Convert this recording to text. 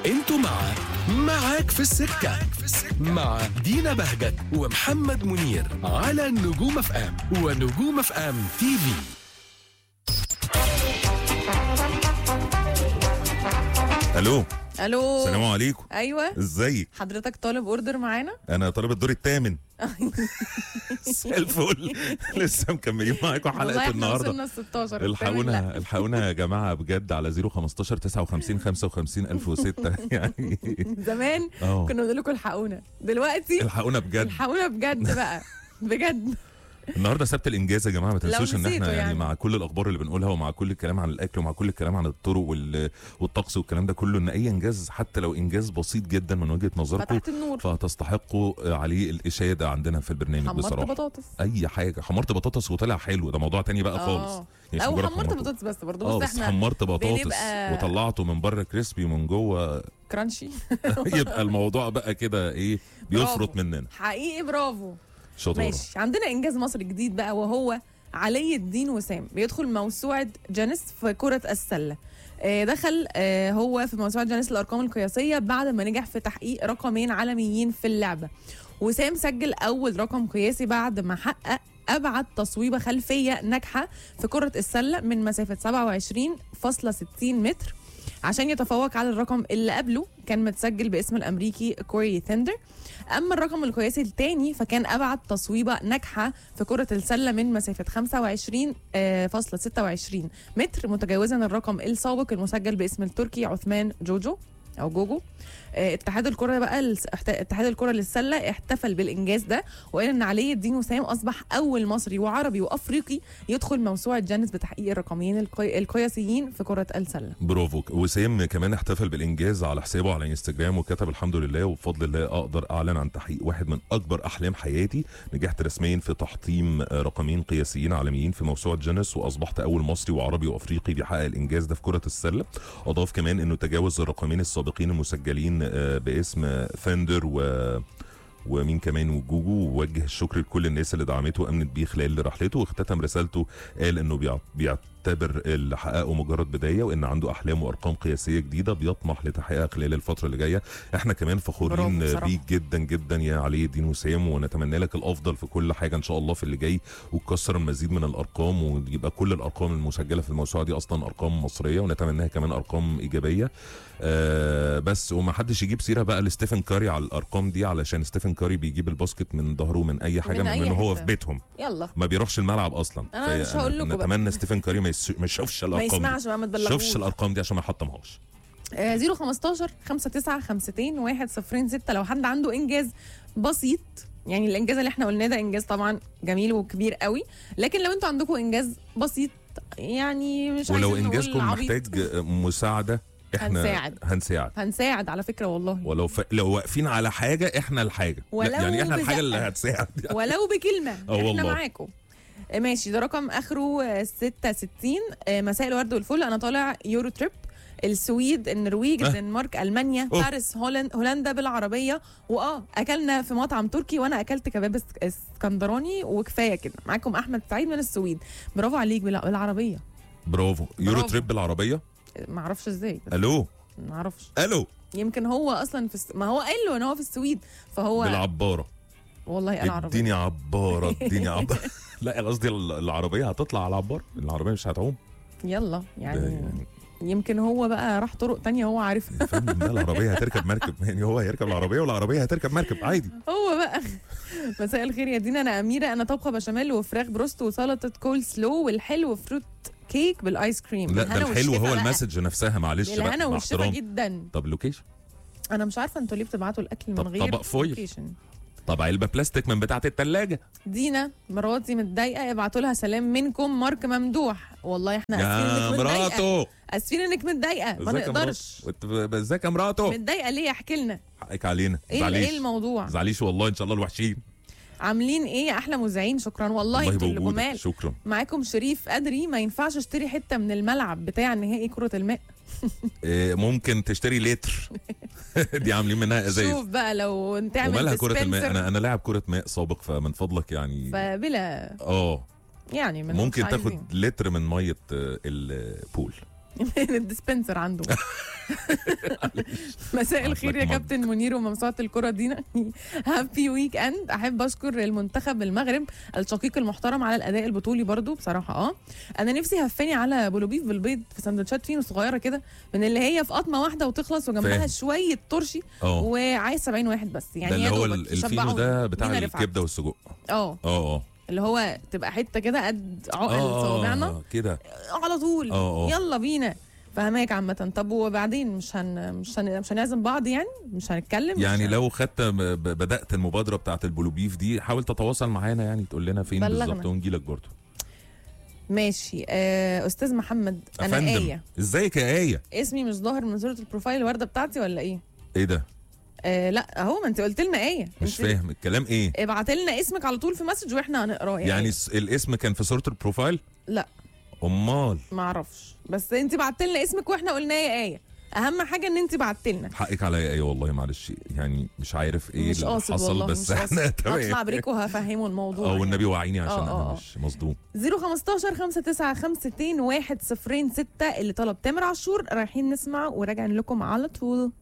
انتوا مع معاك في السكة مع دينا بهجت ومحمد منير على نجوم اف ام ونجوم اف ام تي في الو الو السلام عليكم ايوه ازيك حضرتك طالب اوردر معانا انا طالب الدور الثامن مساء الفل لسه مكملين معاكم والله حلقه احنا النهارده وصلنا ال 16 الحقونا الحقونا يا جماعه بجد على 015 59 55 1006 يعني زمان اه كنا بنقول لكم الحقونا دلوقتي الحقونا بجد الحقونا بجد بقى بجد النهارده سبت الانجاز يا جماعه ما تنسوش ان احنا نسيتوا يعني, يعني. مع كل الاخبار اللي بنقولها ومع كل الكلام عن الاكل ومع كل الكلام عن الطرق وال- والطقس والكلام ده كله ان اي انجاز حتى لو انجاز بسيط جدا من وجهه نظركم فتحت النور فهتستحقوا عليه الاشاده عندنا في البرنامج حمرت بصراحه بطاطس اي حاجه حمرت بطاطس وطلع حلو ده موضوع تاني بقى آه. خالص مش او مجرد حمرت بطاطس بس برضه اه بس بس احنا حمرت بطاطس بنبقى- وطلعته من بره كريسبي ومن جوه كرانشي يبقى الموضوع بقى كده ايه بيفرط برافو. مننا حقيقي برافو شطاره ماشي عندنا انجاز مصري جديد بقى وهو علي الدين وسام بيدخل موسوعه جانيس في كره السله آه، دخل آه، هو في موسوعه جانيس الارقام القياسيه بعد ما نجح في تحقيق رقمين عالميين في اللعبه وسام سجل اول رقم قياسي بعد ما حقق ابعد تصويبه خلفيه ناجحه في كره السله من مسافه 27.60 متر عشان يتفوق على الرقم اللي قبله كان متسجل باسم الامريكي كوري ثندر اما الرقم القياسي الثاني فكان ابعد تصويبه ناجحه في كره السله من مسافه 25.26 متر متجاوزا الرقم السابق المسجل باسم التركي عثمان جوجو او جوجو آه، اتحاد الكره بقى الس- احت- اتحاد الكره للسله احتفل بالانجاز ده وقال ان علي الدين وسام اصبح اول مصري وعربي وافريقي يدخل موسوعه جانس بتحقيق الرقمين القي... القياسيين في كره السله برافو وسام كمان احتفل بالانجاز على حسابه على انستجرام وكتب الحمد لله وبفضل الله اقدر اعلن عن تحقيق واحد من اكبر احلام حياتي نجحت رسميا في تحطيم آه، رقمين قياسيين عالميين في موسوعه جينيس واصبحت اول مصري وعربي وافريقي بيحقق الانجاز ده في كره السله اضاف كمان انه تجاوز الرقمين السابقين المسجلين آه، باسم فندر و ومين كمان وجوجو ووجه الشكر لكل الناس اللي دعمته وامنت بيه خلال رحلته واختتم رسالته قال انه بيع- بيعتبر اللي حققه مجرد بدايه وان عنده احلام وارقام قياسيه جديده بيطمح لتحقيقها خلال الفتره اللي جايه احنا كمان فخورين برافو بصراحة. بيك جدا جدا يا علي الدين وسام ونتمنى لك الافضل في كل حاجه ان شاء الله في اللي جاي وتكسر المزيد من الارقام ويبقى كل الارقام المسجله في الموسوعه دي اصلا ارقام مصريه ونتمناها كمان ارقام ايجابيه آه بس وما حدش يجيب سيره بقى لستيفن كاري على الارقام دي علشان ستيفن كاري بيجيب الباسكت من ظهره من اي حاجه من من, أي من هو في حتة. بيتهم يلا ما بيروحش الملعب اصلا أنا فهي- مش هقول لكم بقى. نتمنى ستيفن كاري ما, يس... ما يشوفش ما الارقام دي. يسمعش بقى ما ما تبلغوش يشوفش الارقام دي عشان ما يحطمهاش آه، 015 59 52 106 لو حد عنده انجاز بسيط يعني الانجاز اللي احنا قلناه ده انجاز طبعا جميل وكبير قوي لكن لو انتوا عندكم انجاز بسيط يعني مش ولو عايزين نقول انجازكم عبيط، محتاج مساعده احنا هنساعد. هنساعد هنساعد على فكره والله ولو ف... لو واقفين على حاجه احنا الحاجه ولو لا يعني احنا الحاجه اللي بزقة. هتساعد ولو بكلمه اه احنا والله. معاكم آه، ماشي ده رقم اخره آه، 66 آه، مساء الورد والفل انا طالع يورو تريب السويد النرويج أه. الدنمارك المانيا أوه. باريس هولند هولندا بالعربيه واه اكلنا في مطعم تركي وانا اكلت كباب اسك- اسكندراني وكفايه كده معاكم احمد سعيد من السويد برافو عليك بالع- بالعربيه برافو يورو برافو. تريب بالعربيه آه، ما اعرفش ازاي بس الو ما اعرفش الو يمكن هو اصلا في الس... ما هو قال له ان هو في السويد فهو بالعباره والله قال عربيه اديني عباره اديني عباره لا قصدي ال- العربيه هتطلع على العباره العربيه مش هتعوم يلا ده يعني يعني يمكن هو بقى راح طرق تانية هو عارفها يا فندم ده العربيه هتركب مركب يعني هو هيركب العربيه والعربيه هتركب مركب عادي هو بقى مساء الخير يا دينا انا اميره انا طبخه بشاميل وفراخ بروست وسلطه كول سلو والحلو فروت كيك بالايس كريم لا ده بالهنا الحلو والشفا هو بقى. المسج نفسها معلش بقى بالهنا مع والشفا احترام جدا طب لوكيشن انا مش عارفه انتوا ليه بتبعتوا الاكل من طب غير طبق فويل. location. طب علبه بلاستيك من بتاعه الثلاجه دينا مراتي متضايقه ابعتوا لها سلام منكم مارك ممدوح والله احنا يا اسفين انك متضايقه مراته اسفين انك متضايقه ما ازيك يا نقدرش مراته؟ وانت- ازيك يا مراته متضايقه ليه احكي لنا حقك علينا ايه زعليش ايه الموضوع زعليش والله ان شاء الله الوحشين عاملين ايه يا احلى مذيعين شكرا والله انتوا اللي بوجودك. جمال شكرا معاكم شريف قدري ما ينفعش اشتري حته من الملعب بتاع نهائي كره الماء إيه، ممكن تشتري لتر دي عاملين منها ازايز شوف بقى لو تعمل ومالها كرة الماء dispenser انا انا لاعب كرة ماء سابق فمن فضلك يعني فبلا اه يعني من ممكن مش عايزين. تاخد لتر من مية آه، البول الديسبنسر عنده مساء الخير يا مج. كابتن منير وممسوعة الكرة دينا هابي ويك اند احب اشكر المنتخب المغرب الشقيق المحترم على الاداء البطولي برضو بصراحه اه انا نفسي هفاني على بولوبيف بالبيض في سندوتشات فينو صغيره كده من اللي هي في قطمه واحده وتخلص وجنبها فاهم. شويه ترشي اه وعايز 70 واحد بس يعني ده اللي يا هو دوبك ال- الفينو يشبعوا ده بتاع دينا رفعت. الكبده والسجق اه اه اه اللي هو تبقى حته كده قد عقل اه صوابعنا آه، كده على طول اه اه يلا بينا فهماك عامة طب وبعدين مش هن مش هن مش هنعزم بعض يعني مش هنتكلم مش يعني هن- لو خدت ب- ب- بدات المبادره بتاعت البلوبيف دي حاول تتواصل معانا يعني تقول لنا فين بلغنا. بالظبط ونجي لك برضه ماشي آه استاذ محمد انا أفندم. آية ازيك يا ايه اسمي مش ظاهر من صورة البروفايل الوردة بتاعتي ولا ايه ايه ده آه لا اهو ما انت قلت لنا ايه مش انت فاهم الكلام ايه ابعت لنا اسمك على طول في مسج واحنا هنقراه يعني, يعني الس- الاسم كان في صوره البروفايل لا امال ما اعرفش بس انت بعت لنا اسمك واحنا قلنا يا ايه اهم حاجه ان انت بعت لنا حقك عليا ايه والله معلش يعني مش عارف ايه مش اللي قاصد حصل والله بس مش احنا قاصد. تمام هطلع بريك وهفهمه الموضوع اه والنبي وعيني عشان آه، آه، انا آه. مش مصدوم 015 59 52 106 اللي طلب تامر عاشور رايحين نسمع وراجعين لكم على طول